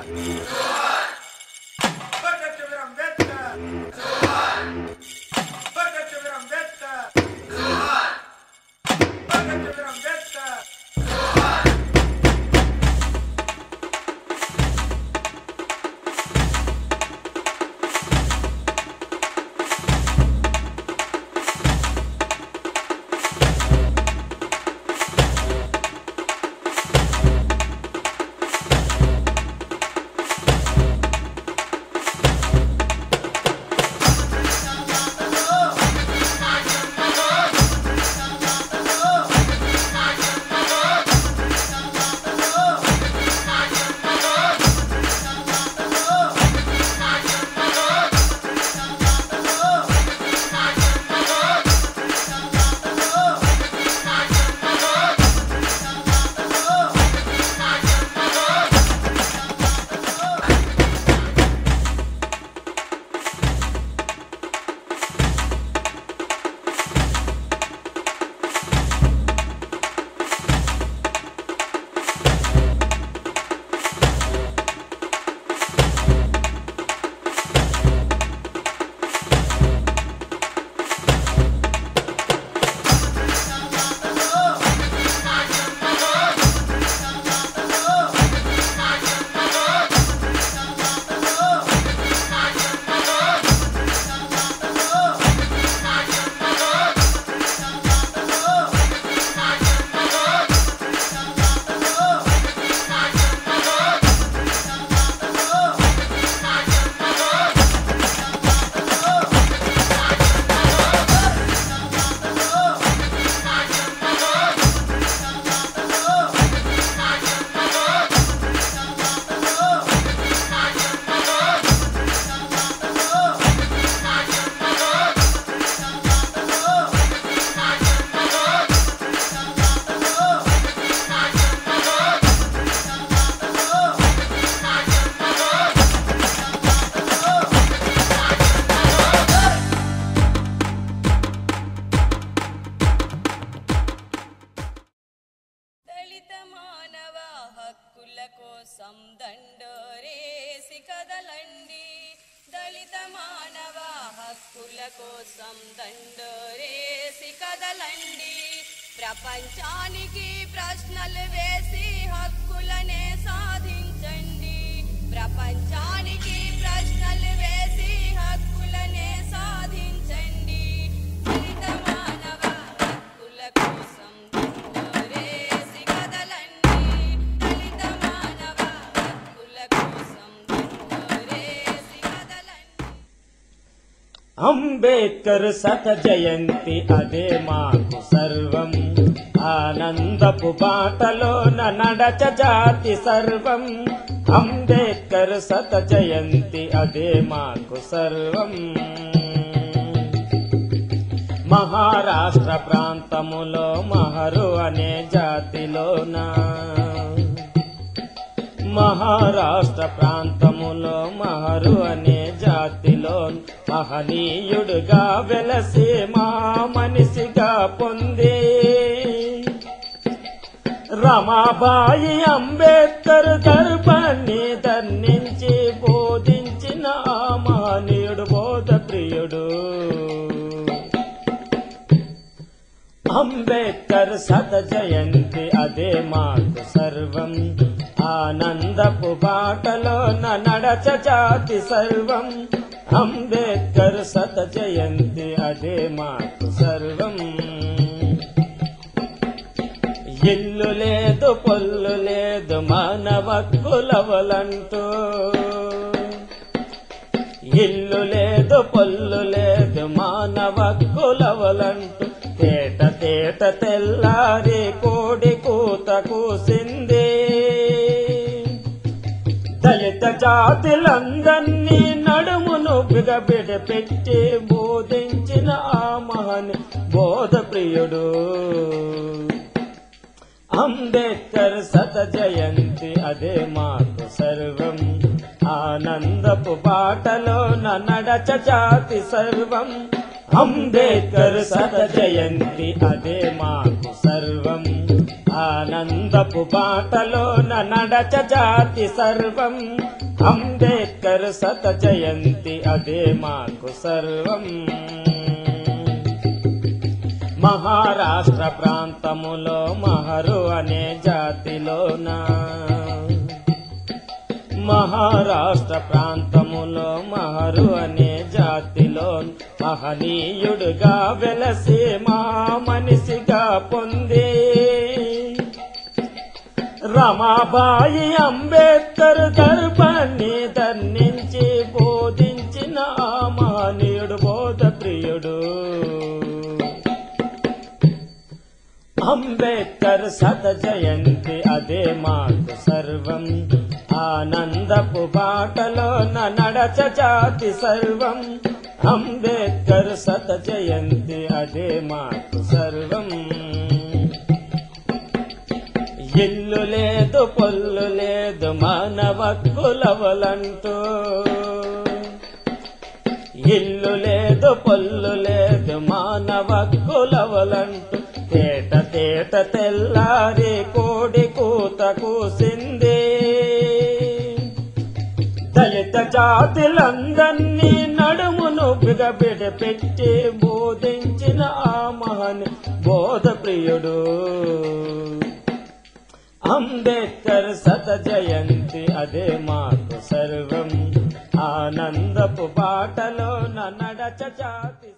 Dr. Ambedkar! Dr. Ambedkar! Dr. Ambedkar! దళిత మానవ హక్కుల కోసం దండోరేసి కదలండి దళిత మానవ హక్కుల కోసం దండోరేసి కదలండి ప్రపంచానికి ప్రశ్నలు వేసి హక్కులనే సాధించండి ప్రపంచానికి ప్రశ్నలు వేసి హక్కులనే సాధించండి దళిత మానవ హక్కుల కోసం దండోరేసి కదలండి దళిత మానవ హక్కుల కోసం దండోరేసి కదలండి అంబేద్కర్ శత జయంతి అదే మాకు సర్వం ఆనందపు బాటలోన నడచ జాతి సర్వం అంబేద్కర్ శత జయంతి అదే మాకు సర్వం మహారాష్ట్ర ప్రాంతములో మహరు అనే జాతిలోనా మహారాష్ట్ర ప్రాంతములో మహరు అనే జాతిలో మహనీయుడుగా వెలసి మా మనిషిగా పొంది రమాబాయి అంబేద్కర్ గర్భాన్ని ధర్నించి బోధించిన ఆ మహనీయుడు బోధ ప్రియుడు అంబేద్కర్ శత జయంతి అదే మాకు సర్వం ఆనందపు బాటలో నడచ జాతి సర్వం అంబేద్కర్ శత జయంతి అదే మాకు సర్వం ఇల్లు లేదు పొల్లు లేదు మానవ కులవలంటూ ఇల్లు లేదు పొల్లు లేదు మానవ కులవలంటూ తేట తేట తెల్లారి కోడి కూత కూసింది దళిత జాతులందరినీ నడుమును బిగబిడపెట్టి బోధించిన ఆ మహన్ బోధ ప్రియుడు అంబేద్కర్ శత జయంతి అదే మాకు సర్వం ఆనందపు బాటలో నడచ జాతి సర్వం అంబేద్కర్ శత జయంతి అదే మాకు సర్వం ఆనందపు బాటలోన నడచ జాతి సర్వం అంబేద్కర్ సత జయంతి అదే మాకు సర్వం మహారాష్ట్ర ప్రాంతములో మహరు అనే జాతిలోన మహారాష్ట్ర ప్రాంతములో మహరు అనే జాతిలో మహనీయుడుగా వెలసి మా మనిషిగా పొంది రమాబాయి అంబేద్కర్ దర్భాన్ని ధర్నించి బోధించిన ఆ మహనీయుడు బోధ ప్రియుడు అంబేద్కర్ శత జయంతి అదే మాకు సర్వం ఆనందపు బాటలో నడచ జాతి సర్వం అంబేద్కర్ శత జయంతి అదే మాకు సర్వం ఇల్లు లేదు పొల్లు లేదు మానవ కులవలంటూ ఇల్లు లేదు పొల్లు లేదు మానవ కులవలంటూ తేట తేట తెల్లారి కోడి కూత కూసింది దళిత జాతులందరినీ నడుమును బిగబిడపెట్టి బోధించిన ఆ మహన్ బోధ ప్రియుడు అంబేద్కర్ శత జయంతి అదే మాకు సర్వం ఆనందపు బాటలో నడచ జాతి